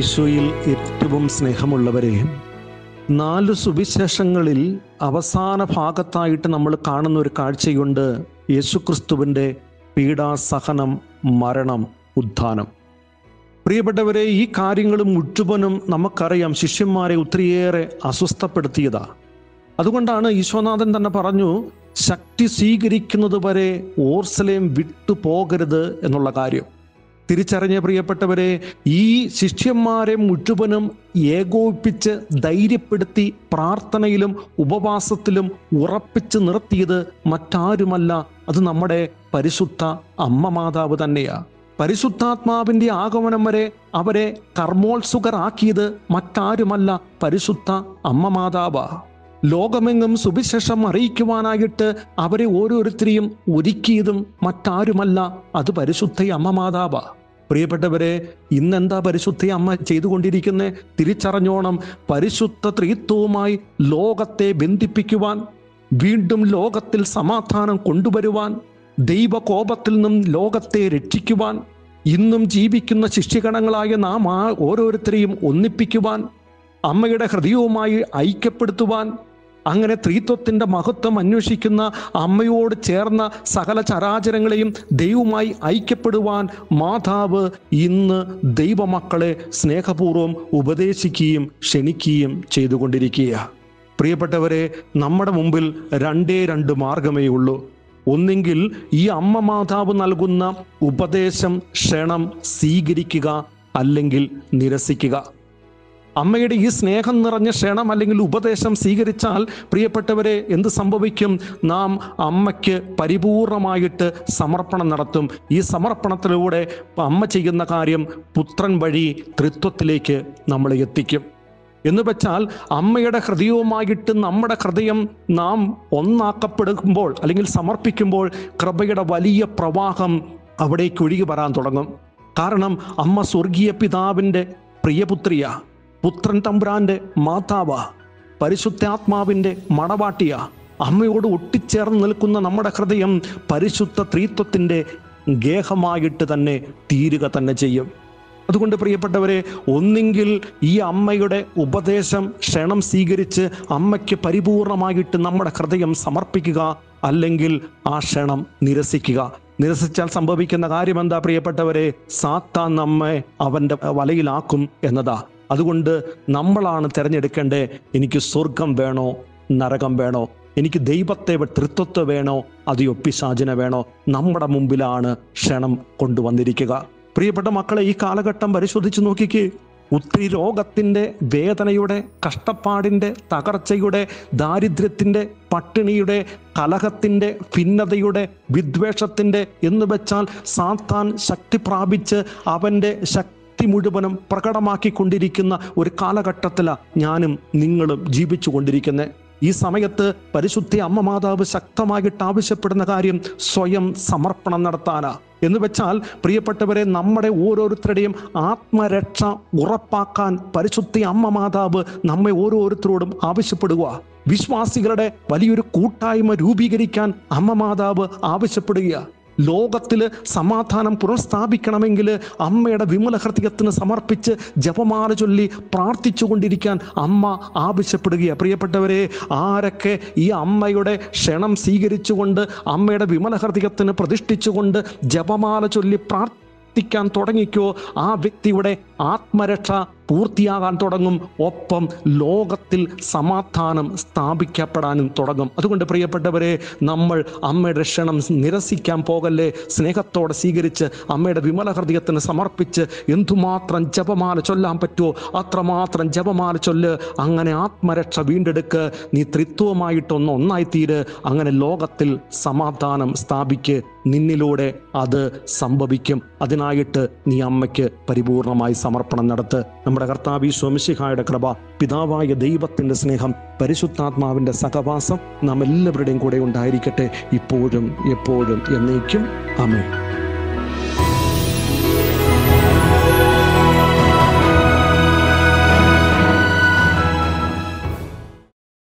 ഈശോയിൽ ഏറ്റവും സ്നേഹമുള്ളവരെ നാല് സുവിശേഷങ്ങളിൽ അവസാന ഭാഗത്തായിട്ട് നമ്മൾ കാണുന്ന ഒരു കാഴ്ചയുണ്ട് യേശുക്രിസ്തുവിൻ്റെ പീഡാസഹനം മരണം ഉത്ഥാനം പ്രിയപ്പെട്ടവരെ ഈ കാര്യങ്ങൾ മുഴുവനും നമുക്കറിയാം ശിഷ്യന്മാരെ ഒത്തിരിയേറെ അസ്വസ്ഥപ്പെടുത്തിയതാ അതുകൊണ്ടാണ് ഈശോനാഥൻ തന്നെ പറഞ്ഞു ശക്തി സ്വീകരിക്കുന്നത് വരെ ഓർസലേം വിട്ടു പോകരുത് എന്നുള്ള കാര്യം തിരിച്ചറിഞ്ഞ പ്രിയപ്പെട്ടവരെ ഈ ശിഷ്യന്മാരെ മുഴുവനും ഏകോപിപ്പിച്ച് ധൈര്യപ്പെടുത്തി പ്രാർത്ഥനയിലും ഉപവാസത്തിലും ഉറപ്പിച്ച് നിർത്തിയത് മറ്റാരുമല്ല അത് നമ്മുടെ പരിശുദ്ധ അമ്മ മാതാവ് തന്നെയാ പരിശുദ്ധാത്മാവിന്റെ ആഗമനം വരെ അവരെ കർമ്മോത്സുകരാക്കിയത് മറ്റാരുമല്ല പരിശുദ്ധ അമ്മ മാതാവാ ലോകമെങ്ങും സുവിശേഷം അറിയിക്കുവാനായിട്ട് അവരെ ഓരോരുത്തരെയും ഒരുക്കിയതും മറ്റാരുമല്ല അത് പരിശുദ്ധ അമ്മ മാതാവ പ്രിയപ്പെട്ടവരെ ഇന്നെന്താ പരിശുദ്ധ അമ്മ ചെയ്തുകൊണ്ടിരിക്കുന്നത് തിരിച്ചറിഞ്ഞോണം പരിശുദ്ധ ത്രിത്വവുമായി ലോകത്തെ ബന്ധിപ്പിക്കുവാൻ വീണ്ടും ലോകത്തിൽ സമാധാനം കൊണ്ടുവരുവാൻ ദൈവകോപത്തിൽ നിന്നും ലോകത്തെ രക്ഷിക്കുവാൻ ഇന്നും ജീവിക്കുന്ന ശിഷ്യഗണങ്ങളായ നാം ആ ഓരോരുത്തരെയും ഒന്നിപ്പിക്കുവാൻ അമ്മയുടെ ഹൃദയവുമായി ഐക്യപ്പെടുത്തുവാൻ അങ്ങനെ ത്രീത്വത്തിന്റെ മഹത്വം അന്വേഷിക്കുന്ന അമ്മയോട് ചേർന്ന സകല ചരാചരങ്ങളെയും ദൈവവുമായി ഐക്യപ്പെടുവാൻ മാതാവ് ഇന്ന് ദൈവമക്കളെ സ്നേഹപൂർവ്വം ഉപദേശിക്കുകയും ക്ഷണിക്കുകയും ചെയ്തുകൊണ്ടിരിക്കുക പ്രിയപ്പെട്ടവരെ നമ്മുടെ മുമ്പിൽ രണ്ടേ രണ്ട് മാർഗമേ ഉള്ളൂ ഒന്നെങ്കിൽ ഈ അമ്മ മാതാവ് നൽകുന്ന ഉപദേശം ക്ഷണം സ്വീകരിക്കുക അല്ലെങ്കിൽ നിരസിക്കുക അമ്മയുടെ ഈ സ്നേഹം നിറഞ്ഞ ക്ഷണം അല്ലെങ്കിൽ ഉപദേശം സ്വീകരിച്ചാൽ പ്രിയപ്പെട്ടവരെ എന്ത് സംഭവിക്കും നാം അമ്മയ്ക്ക് പരിപൂർണമായിട്ട് സമർപ്പണം നടത്തും ഈ സമർപ്പണത്തിലൂടെ അമ്മ ചെയ്യുന്ന കാര്യം പുത്രൻ വഴി തൃത്വത്തിലേക്ക് നമ്മളെ എത്തിക്കും എന്ന് വെച്ചാൽ അമ്മയുടെ ഹൃദയവുമായിട്ട് നമ്മുടെ ഹൃദയം നാം ഒന്നാക്കപ്പെടുമ്പോൾ അല്ലെങ്കിൽ സമർപ്പിക്കുമ്പോൾ കൃപയുടെ വലിയ പ്രവാഹം അവിടേക്ക് ഒഴുകി വരാൻ തുടങ്ങും കാരണം അമ്മ സ്വർഗീയ പിതാവിൻ്റെ പ്രിയപുത്രിയ പുത്രൻ തമ്പുരാന്റെ മാതാവ പരിശുദ്ധാത്മാവിൻ്റെ മണവാട്ടിയ അമ്മയോട് ഒട്ടിച്ചേർന്ന് നിൽക്കുന്ന നമ്മുടെ ഹൃദയം പരിശുദ്ധ ത്രീത്വത്തിൻ്റെ ഗേഹമായിട്ട് തന്നെ തീരുക തന്നെ ചെയ്യും അതുകൊണ്ട് പ്രിയപ്പെട്ടവരെ ഒന്നെങ്കിൽ ഈ അമ്മയുടെ ഉപദേശം ക്ഷണം സ്വീകരിച്ച് അമ്മയ്ക്ക് പരിപൂർണമായിട്ട് നമ്മുടെ ഹൃദയം സമർപ്പിക്കുക അല്ലെങ്കിൽ ആ ക്ഷണം നിരസിക്കുക നിരസിച്ചാൽ സംഭവിക്കുന്ന കാര്യം എന്താ പ്രിയപ്പെട്ടവരെ സാത്താൻ നമ്മെ അവന്റെ വലയിലാക്കും എന്നതാ അതുകൊണ്ട് നമ്മളാണ് തിരഞ്ഞെടുക്കേണ്ടത് എനിക്ക് സ്വർഗം വേണോ നരകം വേണോ എനിക്ക് ദൈവത്തെ തൃത്വത്തെ വേണോ അത് പിശാചിന വേണോ നമ്മുടെ മുമ്പിലാണ് ക്ഷണം കൊണ്ടുവന്നിരിക്കുക പ്രിയപ്പെട്ട മക്കളെ ഈ കാലഘട്ടം പരിശോധിച്ച് നോക്കിക്കേ ഒത്തിരി രോഗത്തിൻ്റെ വേദനയുടെ കഷ്ടപ്പാടിൻ്റെ തകർച്ചയുടെ ദാരിദ്ര്യത്തിൻ്റെ പട്ടിണിയുടെ കലഹത്തിൻ്റെ ഭിന്നതയുടെ വിദ്വേഷത്തിൻ്റെ എന്ന് വെച്ചാൽ സാത്താൻ ശക്തി പ്രാപിച്ച് അവൻ്റെ ശക്തി മുഴുവനും പ്രകടമാക്കിക്കൊണ്ടിരിക്കുന്ന ഒരു കാലഘട്ടത്തിലാണ് ഞാനും നിങ്ങളും ജീവിച്ചു കൊണ്ടിരിക്കുന്നത് ഈ സമയത്ത് പരിശുദ്ധ അമ്മ മാതാവ് ശക്തമായിട്ട് ആവശ്യപ്പെടുന്ന കാര്യം സ്വയം സമർപ്പണം നടത്താനാ എന്ന് വെച്ചാൽ പ്രിയപ്പെട്ടവരെ നമ്മുടെ ഓരോരുത്തരുടെയും ആത്മരക്ഷ ഉറപ്പാക്കാൻ പരിശുദ്ധ അമ്മ മാതാവ് നമ്മെ ഓരോരുത്തരോടും ആവശ്യപ്പെടുക വിശ്വാസികളുടെ വലിയൊരു കൂട്ടായ്മ രൂപീകരിക്കാൻ അമ്മ മാതാവ് ആവശ്യപ്പെടുക ലോകത്തിൽ സമാധാനം പുനഃസ്ഥാപിക്കണമെങ്കിൽ അമ്മയുടെ വിമല ഹൃദയത്തിന് സമർപ്പിച്ച് ജപമാല ചൊല്ലി പ്രാർത്ഥിച്ചു കൊണ്ടിരിക്കാൻ അമ്മ ആവശ്യപ്പെടുകയാണ് പ്രിയപ്പെട്ടവരെ ആരൊക്കെ ഈ അമ്മയുടെ ക്ഷണം സ്വീകരിച്ചുകൊണ്ട് അമ്മയുടെ വിമല ഹൃദയത്തിന് പ്രതിഷ്ഠിച്ചുകൊണ്ട് ജപമാല ചൊല്ലി പ്രാർത്ഥിക്കാൻ തുടങ്ങിക്കോ ആ വ്യക്തിയുടെ ആത്മരക്ഷ പൂർത്തിയാകാൻ തുടങ്ങും ഒപ്പം ലോകത്തിൽ സമാധാനം സ്ഥാപിക്കപ്പെടാനും തുടങ്ങും അതുകൊണ്ട് പ്രിയപ്പെട്ടവരെ നമ്മൾ അമ്മയുടെ ക്ഷണം നിരസിക്കാൻ പോകല്ലേ സ്നേഹത്തോടെ സ്വീകരിച്ച് അമ്മയുടെ വിമല ഹൃദയത്തിന് സമർപ്പിച്ച് എന്തുമാത്രം ജപമാല ചൊല്ലാൻ പറ്റുമോ അത്രമാത്രം ജപമാല ചൊല്ല് അങ്ങനെ ആത്മരക്ഷ വീണ്ടെടുക്ക് നീ ത്രിത്വമായിട്ടൊന്ന് ഒന്നായിത്തീര് അങ്ങനെ ലോകത്തിൽ സമാധാനം സ്ഥാപിക്ക് നിന്നിലൂടെ അത് സംഭവിക്കും അതിനായിട്ട് നീ അമ്മയ്ക്ക് പരിപൂർണമായി സമർപ്പണം നടത്ത് നമ്മുടെ കർത്താവി സ്വമിശിഹായുടെ കൃപ പിതാവായ ദൈവത്തിന്റെ സ്നേഹം പരിശുദ്ധാത്മാവിന്റെ സഹവാസം നാം എല്ലാവരുടെയും കൂടെ ഉണ്ടായിരിക്കട്ടെ ഇപ്പോഴും എപ്പോഴും എന്നേക്കും അമേ